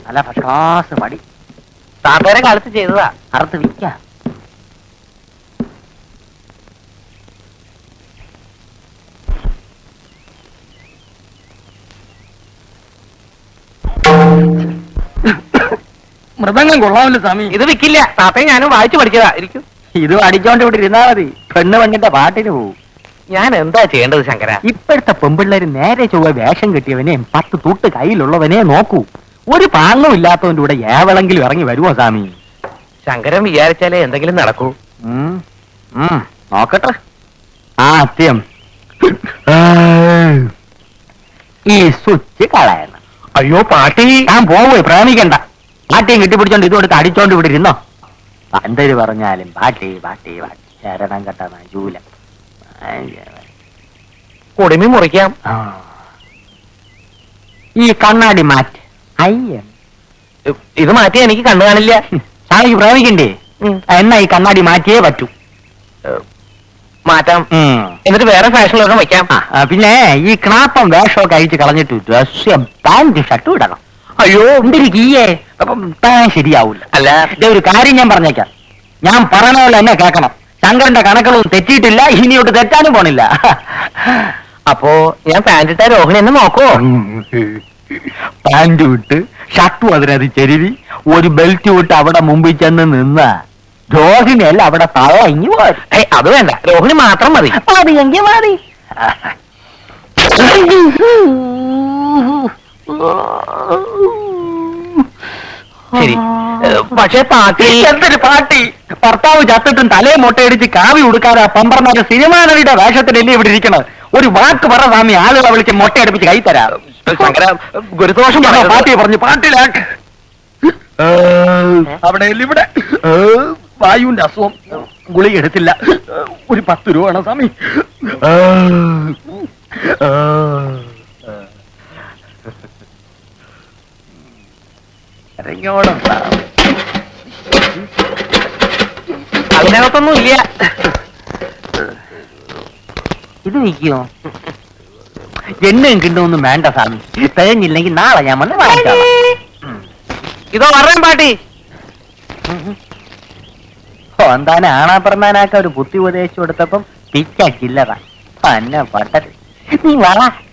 നല്ല first class പടി താത്തേരെ കാലത്ത് ചെയ്തതാ അറുത്ത് വിൽക്കാം മൃദംഗം കൊള്ളാമല്ലോ സ്വാമി ഇത് വിക്കില്ല താത്തയെ ഞാനും വായിച്ചു പഠിച്ചതാ ഇരിക്കും ഇത് അടിച്ചോണ്ട് ഇവിടെ ഇരുന്നാ മതി പെണ്ണ് പെണ്ണിന്റെ പാട്ടിന് പോവും ഞാൻ എന്താ ചെയ്യേണ്ടത് ശങ്കര ഇപ്പോഴത്തെ പെമ്പിള്ളേര് നേരെ ചൊവ്വ വേഷം കെട്ടിയവനെ പത്ത് തൂട്ട് കയ്യിലുള്ളവനെ നോക്കൂ ഒരു പാങ്ങും ഇല്ലാത്തവന്റെ കൂടെ ഏവളെങ്കിലും ഇറങ്ങി വരുമോ സ്വാമി ശങ്കരൻ വിചാരിച്ചാലേ എന്തെങ്കിലും നടക്കൂ ഉം. ഉം. നോക്കട്ടെ ആ അത്യം ഈ സ്വിച്ച് കളയണം അയ്യോ പാട്ടി ഞാൻ പോവേ പ്രേമിക്കണ്ട പാട്ടിയും കെട്ടിപ്പിടിച്ചോണ്ട് ഇത് കൊടുത്ത് അടിച്ചോണ്ട് ഇവിടെ ഇരുന്നോ എന്തൊരു പറഞ്ഞാലും പാട്ടി പാട്ടി പാട്ടി ശരണം കെട്ട ജൂല കുടുമി മുറിക്കാം ഈ കണ്ണാടി മാറ്റ് അയ്യ ഇത് മാറ്റി എനിക്ക് കണ്ണു കാണില്ല സ്വാമിക്ക് പ്രേമിക്കണ്ടേ ഉം. എന്നാ ഈ കണ്ണാടി മാറ്റിയേ പറ്റൂ മാറ്റാം ഉം. എന്നിട്ട് വേറെ ഫാഷനിലൊരെണ്ണം വെക്കാം ആ, ആ, പിന്നെ ഈ ക്ലാപ്പം വേഷമൊക്കെ അഴിച്ച് കളഞ്ഞിട്ട് ഡ്രസ് പാന്റ് ഷർട്ട് ഇടണം അയ്യോ എന്തിരിക്കീയേ അപ്പം താൻ ശരിയാവൂല അല്ല ദേ ഒരു കാര്യം ഞാൻ പറഞ്ഞേക്കാം ഞാൻ പറയണ പോലെ എന്നെ കേൾക്കണം ശങ്കരന്റെ കണക്കുകളൊന്നും തെറ്റിയിട്ടില്ല ഇനിയോട്ട് തെറ്റാനും പോണില്ല അപ്പോ ഞാൻ പാന്റ് ഇട്ട രോഹിണി എന്നെ നോക്കോ പാന്റ് വിട്ട് ഷർട്ടും അതിനത് ചെരുവി ഒരു ബെൽറ്റ് വിട്ട് അവിടെ മുമ്പിൽ ചെന്ന് നിന്ന രോഹിണിയല്ല അവിടെ തളങ്ങി പോരും ഏയ് അത് വേണ്ട രോഹിണി മാത്രം മതി മതിയെങ്കിൽ മതി ശരി ഏഹ്, പക്ഷേ പാട്ടി എന്തൊരു പാട്ടി ഭർത്താവ് ചത്തിട്ടും തലയെ മുട്ടയടിച്ച് കാവി ഉടുക്കാതെ പമ്പർമാരുടെ സിനിമാ നടിയുടെ വേഷത്തിലല്ലേ ഇവിടെ ഇരിക്കണത് ഒരു വാക്ക് പറ സ്വാമി ആളുകളെ വിളിച്ച് മുട്ടയടിപ്പിച്ച് കൈ തരാം ശങ്കര ഗുരുദോഷം ആ, പറയരുത്. പാട്ടിയെ പറഞ്ഞു പാട്ടിലാക്ക് അവിടെ അല്ല ഇവിടെ ഏ, വായുവിന്റെ അസുഖം ഗുളിക എടുത്തില്ല ഒരു പത്ത് രൂപ വേണം സ്വാമി ഏ, ഏ, ഇറങ്ങിയോണം സ്വാമി. അതിനകത്തൊന്നും ഇല്ല ഇത് നിൽക്കുമോ എണ്ണയും കിണ്ണൊന്നും വേണ്ട സ്വാമി തികഞ്ഞില്ലെങ്കിൽ നാളെ ഞാൻ വന്ന് വാങ്ങിക്കാം ഇതോ പറയാൻ പാട്ടി ഓ എന്താനെ ആണാ പറഞ്ഞാനാക്ക ഒരു ബുദ്ധി ഉപദേശിച്ചു കൊടുത്തപ്പം പിച്ച ചില്ലറ തന്നെ പട്ടത് നീ വള